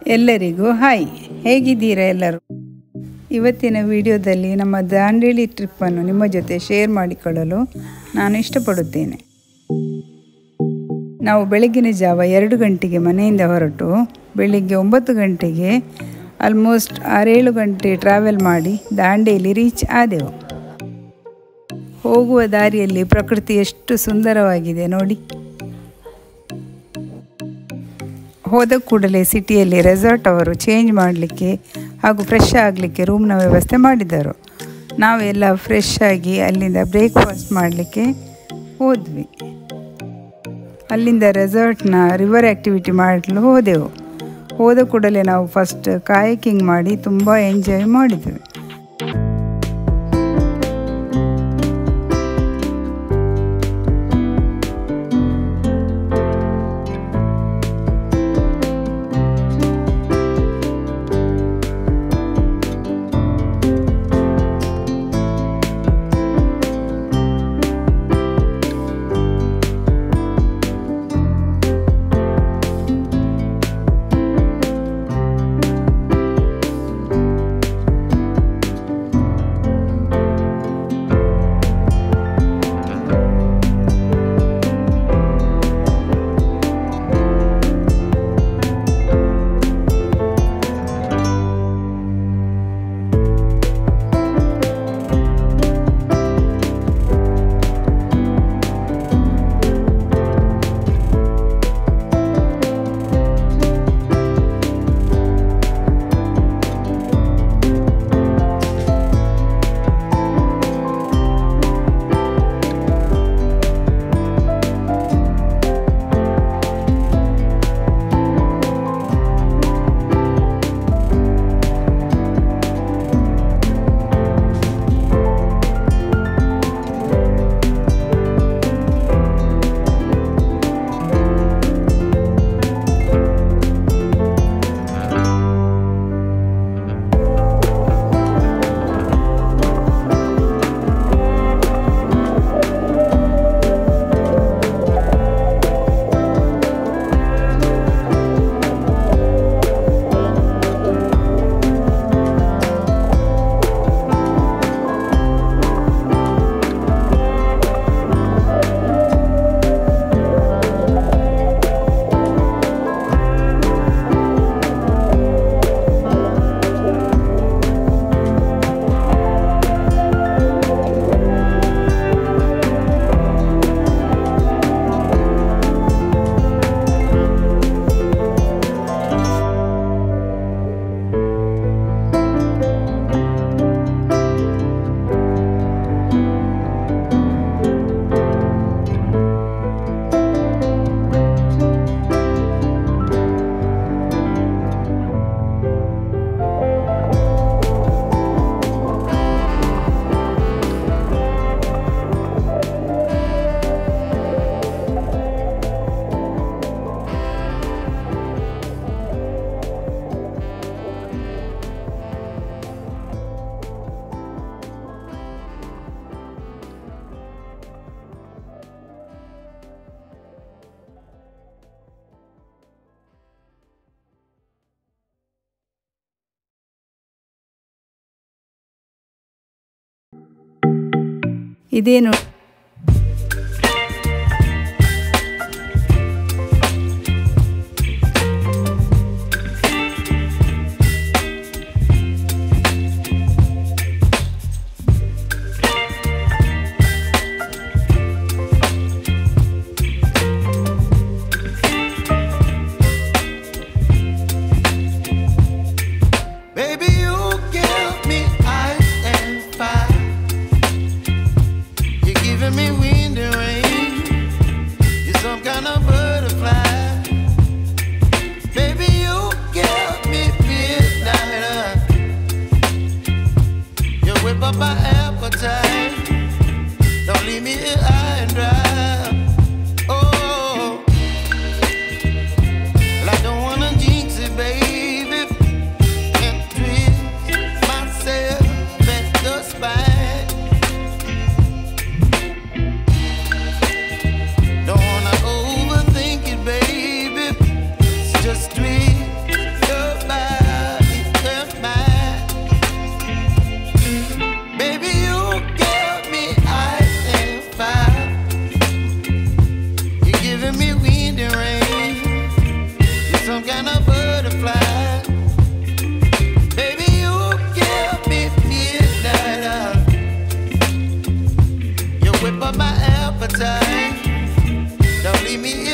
ಎಲ್ಲರಿಗೂ ಹಾಯ್ ಹೇಗಿದ್ದೀರಾ ಎಲ್ಲರೂ ಇವತ್ತಿನ ವಿಡಿಯೋದಲ್ಲಿ ನಮ್ಮ ದಾಂಡೇಲಿ ಟ್ರಿಪ್ಪನ್ನು ನಿಮ್ಮ ಜೊತೆ ಶೇರ್ ಮಾಡಿಕೊಳ್ಳಲು ನಾನು ಇಷ್ಟಪಡುತ್ತೇನೆ ನಾವು ಬೆಳಗಿನ ಜಾವ ಎರಡು ಗಂಟೆಗೆ ಮನೆಯಿಂದ ಹೊರಟು ಬೆಳಿಗ್ಗೆ ಒಂಬತ್ತು ಗಂಟೆಗೆ ಆಲ್ಮೋಸ್ಟ್ ಆರೇಳು ಗಂಟೆ ಟ್ರಾವೆಲ್ ಮಾಡಿ ದಾಂಡೇಲಿ ರೀಚ್ ಆದೆವು ಹೋಗುವ ದಾರಿಯಲ್ಲಿ ಪ್ರಕೃತಿ ಎಷ್ಟು ಸುಂದರವಾಗಿದೆ ನೋಡಿ ಹೋದ ಕೂಡಲೇ ಸಿಟಿಯಲ್ಲಿ ರೆಸಾರ್ಟ್ ಅವರು ಚೇಂಜ್ ಮಾಡಲಿಕ್ಕೆ ಹಾಗೂ ಫ್ರೆಶ್ ಆಗಲಿಕ್ಕೆ ರೂಮ್ನ ವ್ಯವಸ್ಥೆ ಮಾಡಿದರು ನಾವೆಲ್ಲ ಫ್ರೆಶ್ ಆಗಿ ಅಲ್ಲಿಂದ ಬ್ರೇಕ್ಫಾಸ್ಟ್ ಮಾಡಲಿಕ್ಕೆ ಹೋದ್ವಿ ಅಲ್ಲಿಂದ ರೆಸಾರ್ಟ್ನ ರಿವರ್ ಆ್ಯಕ್ಟಿವಿಟಿ ಮಾಡಲು ಹೋದೆವು ಹೋದ ಕೂಡಲೇ ನಾವು ಫಸ್ಟ್ ಕಾಯಕಿಂಗ್ ಮಾಡಿ ತುಂಬ ಎಂಜಾಯ್ ಮಾಡಿದ್ವಿ ಇದೇನು Baby, you give me ice and fire. You whip up my appetite. Don't leave me